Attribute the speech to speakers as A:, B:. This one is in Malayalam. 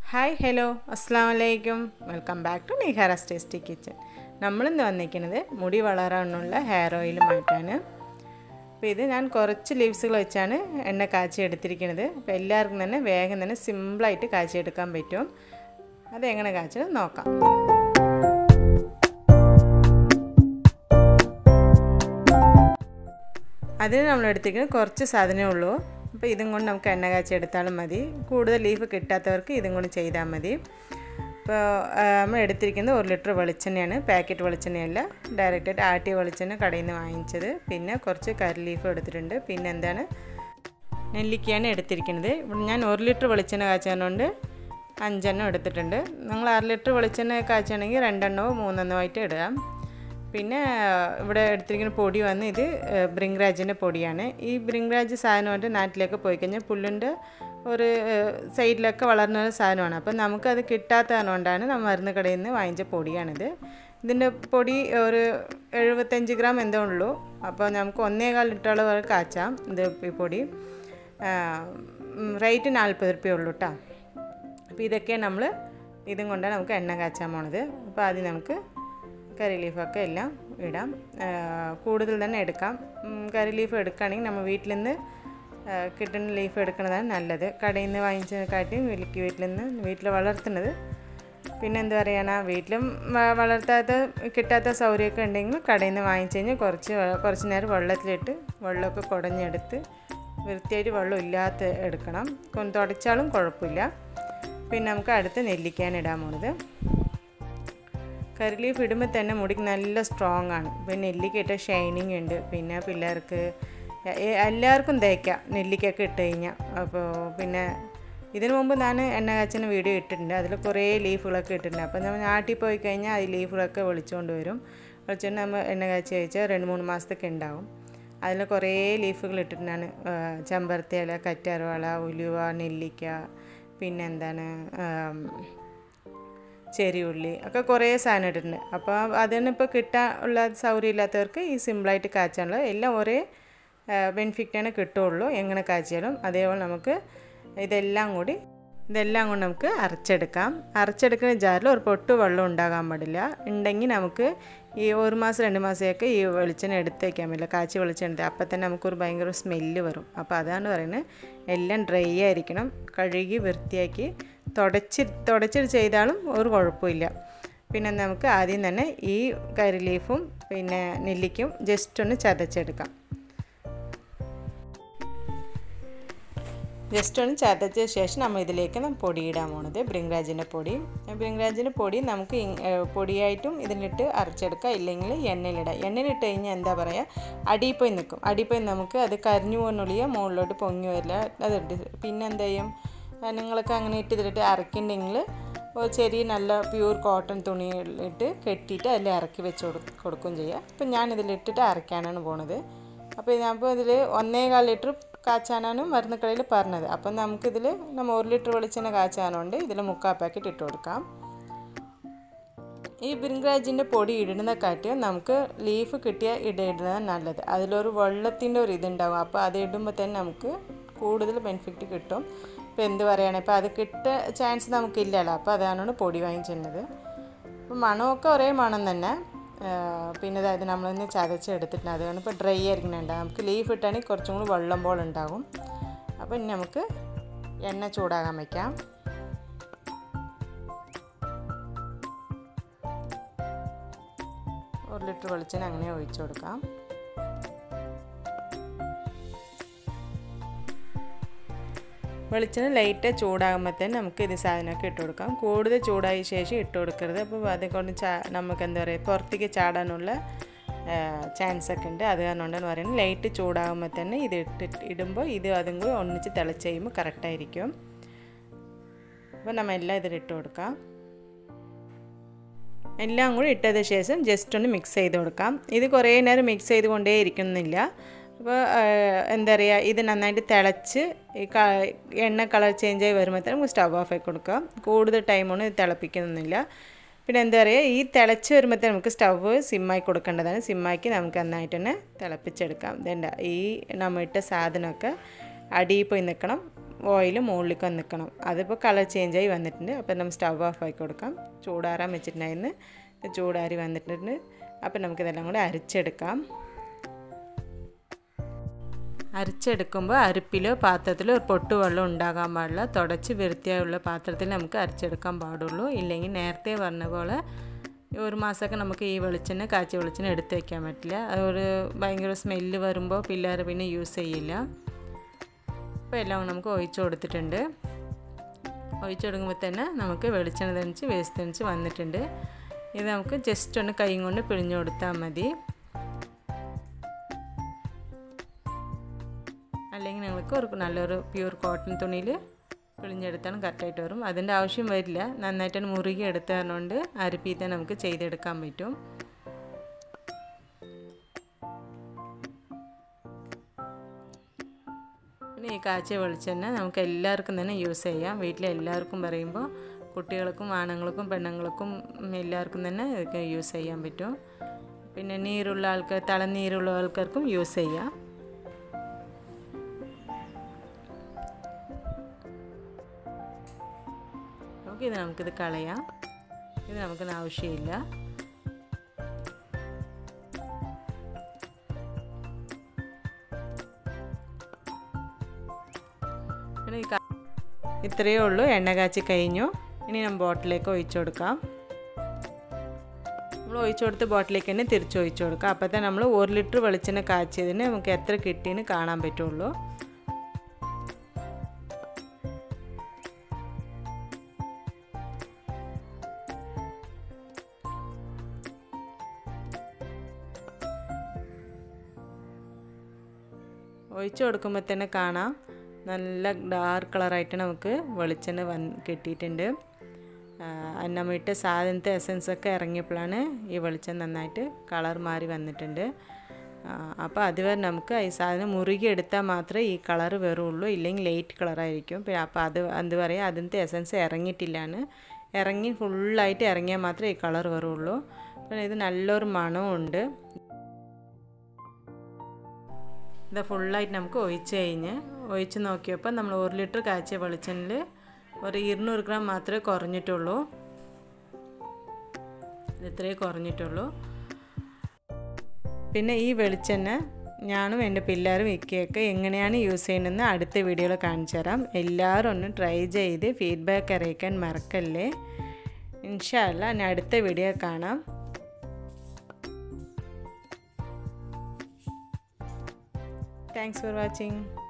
A: ഹായ് ഹലോ അസ്സാം വലൈക്കും welcome back to Nihara's tasty kitchen നമ്മളിന്ന് വന്നിരിക്കുന്നത് മുടി വളരാനുള്ള ഹെയർ ഓയിലുമായിട്ടാണ് അപ്പോൾ ഇത് ഞാൻ കുറച്ച് ലീവ്സുകൾ വെച്ചാണ് എണ്ണ കാച്ചി എടുത്തിരിക്കുന്നത് അപ്പോൾ എല്ലാവർക്കും തന്നെ വേഗം തന്നെ സിമ്പിളായിട്ട് കാച്ചിയെടുക്കാൻ പറ്റും അതെങ്ങനെ കാച്ചത് നോക്കാം അതിന് നമ്മൾ എടുത്തിരിക്കുന്നത് കുറച്ച് സാധനമേ ഉള്ളൂ അപ്പോൾ ഇതും കൊണ്ട് നമുക്ക് എണ്ണ കാച്ചി എടുത്താലും മതി കൂടുതൽ ലീഫ് കിട്ടാത്തവർക്ക് ഇതും കൊണ്ട് ചെയ്താൽ മതി ഇപ്പോൾ നമ്മൾ എടുത്തിരിക്കുന്നത് ഒരു ലിറ്റർ വെളിച്ചെണ്ണയാണ് പാക്കറ്റ് വെളിച്ചെണ്ണയല്ല ഡയറക്റ്റായിട്ട് ആട്ടിയ വെളിച്ചെണ്ണ കടയിൽ നിന്ന് വാങ്ങിച്ചത് പിന്നെ കുറച്ച് കരി ലീഫ് എടുത്തിട്ടുണ്ട് പിന്നെ എന്താണ് നെല്ലിക്കയാണ് എടുത്തിരിക്കുന്നത് ഇവിടെ ഞാൻ ഒരു ലിറ്റർ വെളിച്ചെണ്ണ കാച്ചാനുകൊണ്ട് അഞ്ചെണ്ണം എടുത്തിട്ടുണ്ട് നിങ്ങൾ അര ലിറ്റർ വെളിച്ചെണ്ണ കാച്ചുകയാണെങ്കിൽ രണ്ടെണ്ണമോ മൂന്നെണ്ണമോ ആയിട്ട് ഇടാം പിന്നെ ഇവിടെ എടുത്തിരിക്കുന്ന പൊടി വന്ന് ഇത് ബ്രിങ്രാജിൻ്റെ പൊടിയാണ് ഈ ബ്രിങ്രാജ് സാധനമായിട്ട് നാട്ടിലേക്ക് പോയി കഴിഞ്ഞാൽ പുല്ലിൻ്റെ ഒരു സൈഡിലൊക്കെ വളർന്ന ഒരു സാധനമാണ് അപ്പം നമുക്കത് കിട്ടാത്തതുകൊണ്ടാണ് നമ്മൾ മരുന്ന് കടയിൽ നിന്ന് വാങ്ങിച്ച പൊടിയാണിത് ഇതിൻ്റെ പൊടി ഒരു എഴുപത്തഞ്ച് ഗ്രാം എന്തോ ഉള്ളൂ അപ്പോൾ നമുക്ക് ഒന്നേകാൽ ലിറ്ററോളം വരെ കാച്ചാം ഇത് ഈ പൊടി റേറ്റ് നാൽപ്പത് റുപ്യ ഉള്ളൂ കേട്ടോ അപ്പോൾ ഇതൊക്കെ നമ്മൾ ഇതും കൊണ്ടാണ് നമുക്ക് എണ്ണ കാച്ചാൻ പോണത് അപ്പോൾ ആദ്യം നമുക്ക് കറി ലീഫൊക്കെ എല്ലാം ഇടാം കൂടുതൽ തന്നെ എടുക്കാം കറി ലീഫ് എടുക്കുകയാണെങ്കിൽ നമ്മൾ വീട്ടിൽ നിന്ന് കിട്ടുന്ന ലീഫ് എടുക്കുന്നതാണ് നല്ലത് കടയിൽ നിന്ന് വാങ്ങിച്ചതിനെക്കാട്ടിയും വീട്ടിലേക്ക് വീട്ടിൽ നിന്ന് വീട്ടിൽ വളർത്തുന്നത് പിന്നെ എന്താ പറയുക വീട്ടിലും വളർത്താത്ത കിട്ടാത്ത സൗകര്യമൊക്കെ ഉണ്ടെങ്കിൽ കടയിൽ നിന്ന് വാങ്ങിച്ച് കഴിഞ്ഞാൽ കുറച്ച് കുറച്ച് നേരം വെള്ളത്തിലിട്ട് വെള്ളമൊക്കെ കുടഞ്ഞെടുത്ത് വൃത്തിയായിട്ട് വെള്ളം ഇല്ലാത്ത എടുക്കണം തുടച്ചാലും കുഴപ്പമില്ല പിന്നെ നമുക്ക് അടുത്ത് നെല്ലിക്കാൻ ഇടാൻ പോണത് കറി ലീഫ് ഇടുമ്പോൾ തന്നെ മുടിക്ക് നല്ല സ്ട്രോങ് ആണ് പിന്നെ നെല്ലിക്ക ഇട്ട ഷൈനിങ് ഉണ്ട് പിന്നെ പിള്ളേർക്ക് എല്ലാവർക്കും തേക്കാം നെല്ലിക്കൊക്കെ ഇട്ട് കഴിഞ്ഞാൽ അപ്പോൾ പിന്നെ ഇതിനു മുമ്പ് ഞാൻ എണ്ണ കാച്ചിന് വീഡിയോ ഇട്ടിട്ടുണ്ട് അതിൽ കുറേ ലീഫുകളൊക്കെ ഇട്ടിട്ടുണ്ട് അപ്പോൾ നമ്മൾ നാട്ടിൽ പോയി കഴിഞ്ഞാൽ ആ ലീഫുകളൊക്കെ വിളിച്ചുകൊണ്ട് വരും വിളിച്ചുകൊണ്ട് നമ്മൾ എണ്ണ കാച്ചി കഴിച്ചാൽ രണ്ട് മൂന്ന് മാസത്തൊക്കെ ഉണ്ടാവും അതിൽ കുറേ ലീഫുകൾ ഇട്ടിട്ടാണ് ചെമ്പരത്തി ഇല കറ്റാർവാള ഉലുവ നെല്ലിക്ക പിന്നെന്താണ് ചെറിയുള്ളി ഒക്കെ കുറേ സാധനം ഇട്ടിട്ടുണ്ട് അപ്പോൾ അതിനിപ്പോൾ കിട്ടാൻ ഉള്ള സൗകര്യം ഇല്ലാത്തവർക്ക് ഈ സിമ്പിളായിട്ട് കാച്ചാനുള്ള എല്ലാം ഒരേ ബെനിഫിറ്റാണ് കിട്ടുള്ളൂ എങ്ങനെ കാച്ചിയാലും അതേപോലെ നമുക്ക് ഇതെല്ലാം കൂടി ഇതെല്ലാം കൊണ്ട് നമുക്ക് അരച്ചെടുക്കാം അരച്ചെടുക്കുന്ന ജാറിൽ ഒരു പൊട്ട് വെള്ളം ഉണ്ടാകാൻ പാടില്ല ഉണ്ടെങ്കിൽ നമുക്ക് ഈ ഒരു മാസം രണ്ട് മാസമൊക്കെ ഈ വെളിച്ചെണ്ണ എടുത്ത് വയ്ക്കാൻ പറ്റില്ല കാച്ചി വെളിച്ചെണ്ണ എടുത്ത് അപ്പം തന്നെ നമുക്കൊരു ഭയങ്കര സ്മെല്ല് വരും അപ്പോൾ അതാണ് പറയുന്നത് എല്ലാം ഡ്രൈ ആയിരിക്കണം കഴുകി വൃത്തിയാക്കി തുടച്ച് തുടച്ചിട്ട് ചെയ്താലും ഒരു കുഴപ്പമില്ല പിന്നെ നമുക്ക് ആദ്യം തന്നെ ഈ കരി ലീഫും പിന്നെ നെല്ലിക്കും ജസ്റ്റ് ഒന്ന് ചതച്ചെടുക്കാം ജസ്റ്റ് ഒന്ന് ചതച്ച ശേഷം നമ്മൾ ഇതിലേക്ക് നമ്മൾ പൊടി ഇടാൻ പോണത് ബ്രിങ്രാജിൻ്റെ പൊടി ബ്രിങ്രാജിൻ്റെ പൊടി നമുക്ക് പൊടിയായിട്ടും ഇതിലിട്ട് അരച്ചെടുക്കാം ഇല്ലെങ്കിൽ എണ്ണയിലിടാം എണ്ണയിലിട്ട് കഴിഞ്ഞാൽ എന്താ പറയുക അടിപ്പോയി നിൽക്കും അടിപ്പോയി നമുക്ക് അത് കരിഞ്ഞു പോകുന്നുള്ളിയ മുകളിലോട്ട് പൊങ്ങി വരില്ല അതുണ്ട് പിന്നെ എന്താ ചെയ്യും നിങ്ങളൊക്കെ അങ്ങനെ ഇട്ട് ഇതിലിട്ട് അരക്കുന്നുണ്ടെങ്കിൽ ഒരു ചെറിയ നല്ല പ്യൂർ കോട്ടൺ തുണിയിലിട്ട് കെട്ടിയിട്ട് അതിൽ ഇറക്കി വെച്ച് കൊടുക്കുകയും ചെയ്യുക അപ്പം ഞാൻ ഇതിലിട്ടിട്ട് അരയ്ക്കാനാണ് പോണത് അപ്പോൾ ഞാനിപ്പോൾ ഇതിൽ ഒന്നേകാൽ ലിറ്റർ കാച്ചാനാണ് മരുന്ന് കടയിൽ പറഞ്ഞത് അപ്പം നമുക്കിതിൽ നമ്മൾ ഒരു ലിറ്റർ വെളിച്ചെണ്ണ കാച്ചാനുണ്ട് ഇതിൽ മുക്കാൽ പാക്കറ്റ് ഇട്ട് കൊടുക്കാം ഈ ബിരിങ്രാജിൻ്റെ പൊടി ഇടുന്ന കാട്ടിയും നമുക്ക് ലീഫ് കിട്ടിയ ഇടയിടുന്നത് നല്ലത് അതിലൊരു വെള്ളത്തിൻ്റെ ഒരു ഇതുണ്ടാവും അപ്പോൾ അത് ഇടുമ്പോൾ തന്നെ നമുക്ക് കൂടുതൽ ബെനിഫിറ്റ് കിട്ടും ഇപ്പോൾ എന്ത് പറയുകയാണ് ഇപ്പോൾ അത് കിട്ട ചാൻസ് നമുക്കില്ലല്ലോ അപ്പോൾ അതാണ് പൊടി വാങ്ങിച്ചിരുന്നത് അപ്പോൾ മണമൊക്കെ ഒരേ മണം തന്നെ പിന്നെ അതായത് നമ്മളിന്ന് ചതച്ചെടുത്തിട്ടുണ്ട് അതുകൊണ്ട് ഇപ്പോൾ ഡ്രൈ ആയിരിക്കുന്നുണ്ടാകും നമുക്ക് ലീഫ് ഇട്ടാണെങ്കിൽ കുറച്ചും കൂടി വെള്ളം പോലെ ഉണ്ടാകും അപ്പോൾ ഇനി നമുക്ക് എണ്ണ ചൂടാകാൻ വയ്ക്കാം ഒരു ലിറ്റർ വെളിച്ചെണ്ണ അങ്ങനെ ഒഴിച്ചു കൊടുക്കാം വെളിച്ചെണ്ണ ലൈറ്റ് ചൂടാകുമ്പോൾ തന്നെ നമുക്ക് ഇത് സാധനമൊക്കെ ഇട്ട് കൊടുക്കാം കൂടുതൽ ചൂടായ ശേഷം ഇട്ട് കൊടുക്കരുത് അപ്പോൾ അതുകൊണ്ട് ചാ നമുക്ക് എന്താ പറയുക പുറത്തേക്ക് ചാടാനുള്ള ചാൻസ് ഒക്കെ ഉണ്ട് അത് കാരണമുണ്ടെന്ന് പറയുന്നത് ലൈറ്റ് ചൂടാകുമ്പോൾ തന്നെ ഇത് ഇട്ട് ഇടുമ്പോൾ ഇത് അതും കൂടി ഒന്നിച്ച് തിളച്ച് കഴിയുമ്പോൾ കറക്റ്റായിരിക്കും അപ്പോൾ നമ്മൾ എല്ലാം ഇതിലിട്ട് കൊടുക്കാം എല്ലാം കൂടി ഇട്ടതിന് ശേഷം ജസ്റ്റ് ഒന്ന് മിക്സ് ചെയ്ത് കൊടുക്കാം ഇത് കുറേ നേരം മിക്സ് ചെയ്ത് കൊണ്ടേ ഇരിക്കുന്നില്ല അപ്പോൾ എന്താ പറയുക ഇത് നന്നായിട്ട് തിളച്ച് ഈ എണ്ണ കളർ ചേഞ്ച് ആയി വരുമ്പോഴത്തേനും നമുക്ക് സ്റ്റവ് ഓഫ് ആക്കി കൊടുക്കാം കൂടുതൽ ടൈമൊന്നും ഇത് തിളപ്പിക്കുന്നില്ല പിന്നെ എന്താ പറയുക ഈ തിളച്ച് വരുമ്പോഴത്തേനും നമുക്ക് സ്റ്റവ് സിമ്മായി കൊടുക്കേണ്ടതാണ് സിമ്മാക്കി നമുക്ക് നന്നായിട്ട് തന്നെ തിളപ്പിച്ചെടുക്കാം ഇതേണ്ട ഈ നമ്മ ഇട്ട സാധനമൊക്കെ അടിയിൽ പോയി നിൽക്കണം ഓയിൽ മുകളിലേക്ക് വന്ന് നിൽക്കണം അതിപ്പോൾ കളർ ചേഞ്ചായി വന്നിട്ടുണ്ട് അപ്പോൾ നമ്മൾ സ്റ്റവ് ഓഫ് ആക്കി കൊടുക്കാം ചൂടാറാൻ വെച്ചിട്ടുണ്ടായിരുന്നു ചൂടാറി വന്നിട്ടുണ്ട് അപ്പോൾ നമുക്കിതെല്ലാം കൂടെ അരിച്ചെടുക്കാം അരച്ചെടുക്കുമ്പോൾ അരിപ്പിലോ പാത്രത്തിലോ ഒരു പൊട്ട് വെള്ളം ഉണ്ടാകാൻ പാടില്ല തുടച്ച് വൃത്തിയായുള്ള പാത്രത്തിൽ നമുക്ക് അരച്ചെടുക്കാൻ പാടുള്ളൂ ഇല്ലെങ്കിൽ നേരത്തെ പറഞ്ഞ പോലെ ഒരു മാസമൊക്കെ നമുക്ക് ഈ വെളിച്ചെണ്ണ കാച്ചി വെളിച്ചെണ്ണ എടുത്ത് വയ്ക്കാൻ പറ്റില്ല അതൊരു ഭയങ്കര സ്മെല്ല് വരുമ്പോൾ പിള്ളേർ പിന്നെ യൂസ് ചെയ്യില്ല അപ്പോൾ എല്ലാം നമുക്ക് ഒഴിച്ചു കൊടുത്തിട്ടുണ്ട് ഒഴിച്ചു കൊടുക്കുമ്പോൾ തന്നെ നമുക്ക് വെളിച്ചെണ്ണ തണിച്ച് വേസ്റ്റ് തണിച്ച് വന്നിട്ടുണ്ട് ഇത് നമുക്ക് ജസ്റ്റ് ഒന്ന് കൈ കൊണ്ട് പിഴിഞ്ഞു കൊടുത്താൽ മതി അല്ലെങ്കിൽ നിങ്ങൾക്ക് ഒരു നല്ലൊരു പ്യൂർ കോട്ടൺ തുണിയിൽ പിഴിഞ്ഞെടുത്താണ് കറക്റ്റായിട്ട് വരും അതിൻ്റെ ആവശ്യം വരില്ല നന്നായിട്ട് മുറുകി എടുത്തതുകൊണ്ട് അരിപ്പീത്ത നമുക്ക് ചെയ്തെടുക്കാൻ പറ്റും പിന്നെ ഈ കാച്ചിയ വെളിച്ചെണ്ണ നമുക്ക് എല്ലാവർക്കും തന്നെ യൂസ് ചെയ്യാം വീട്ടിലെ എല്ലാവർക്കും പറയുമ്പോൾ കുട്ടികൾക്കും ആണുങ്ങൾക്കും പെണ്ണുങ്ങൾക്കും എല്ലാവർക്കും തന്നെ ഇതൊക്കെ യൂസ് ചെയ്യാൻ പറ്റും പിന്നെ നീരുള്ള ആൾക്കാർ തളനീരുള്ള ആൾക്കാർക്കും യൂസ് ചെയ്യാം ഓക്കെ ഇത് നമുക്കിത് കളയാം ഇത് നമുക്കിത് ആവശ്യമില്ല പിന്നെ ഈ ഇത്രയേ ഉള്ളൂ എണ്ണ കാച്ചി കഴിഞ്ഞു ഇനി നമ്മൾ ബോട്ടിലേക്ക് ഒഴിച്ചു കൊടുക്കാം നമ്മൾ ഒഴിച്ചു കൊടുത്ത് ബോട്ടിലേക്ക് തന്നെ തിരിച്ച് ഒഴിച്ചു കൊടുക്കാം അപ്പോൾ തന്നെ നമ്മൾ ഒരു ലിറ്റർ വെളിച്ചെണ്ണ കാച്ചിയതിന് നമുക്ക് എത്ര കിട്ടിയെന്ന് കാണാൻ പറ്റുള്ളൂ ഒഴിച്ചു കൊടുക്കുമ്പോൾ തന്നെ കാണാം നല്ല ഡാർക്ക് കളറായിട്ട് നമുക്ക് വെളിച്ചെണ്ണ വന്ന് കിട്ടിയിട്ടുണ്ട് നമ്മൾ ഇട്ട സാധനത്തെ എസൻസ് ഒക്കെ ഇറങ്ങിയപ്പോഴാണ് ഈ വെളിച്ചം നന്നായിട്ട് കളർ മാറി വന്നിട്ടുണ്ട് അപ്പോൾ അതുവരെ നമുക്ക് ഈ സാധനം മുറുകി എടുത്താൽ മാത്രമേ ഈ കളർ വരുള്ളൂ ഇല്ലെങ്കിൽ ലൈറ്റ് കളറായിരിക്കും പിന്നെ അപ്പോൾ അത് എന്ത് പറയുക അതിൻ്റെ എസൻസ് ഇറങ്ങിയിട്ടില്ലാന്ന് ഇറങ്ങി ഫുള്ളായിട്ട് ഇറങ്ങിയാൽ മാത്രമേ ഈ കളർ വരുള്ളൂ പിന്നെ ഇത് നല്ലൊരു മണവും ഉണ്ട് ഇത് ഫുള്ളായിട്ട് നമുക്ക് ഒഴിച്ച് കഴിഞ്ഞ് ഒഴിച്ച് നോക്കിയപ്പോൾ നമ്മൾ ഒരു ലിറ്റർ കാച്ചിയ വെളിച്ചെണ്ണയിൽ ഒരു ഇരുന്നൂറ് ഗ്രാം മാത്രമേ കുറഞ്ഞിട്ടുള്ളൂ ഇത്രയേ കുറഞ്ഞിട്ടുള്ളൂ പിന്നെ ഈ വെളിച്ചെണ്ണ ഞാനും എൻ്റെ പിള്ളേരും ഇക്കയൊക്കെ എങ്ങനെയാണ് യൂസ് ചെയ്യുന്നതെന്ന് അടുത്ത വീഡിയോയിൽ കാണിച്ചു തരാം എല്ലാവരും ഒന്ന് ട്രൈ ചെയ്ത് ഫീഡ്ബാക്ക് അറിയിക്കാൻ മറക്കല്ലേ ഇൻഷാല്ല ഞാൻ അടുത്ത വീഡിയോ കാണാം Thanks for watching.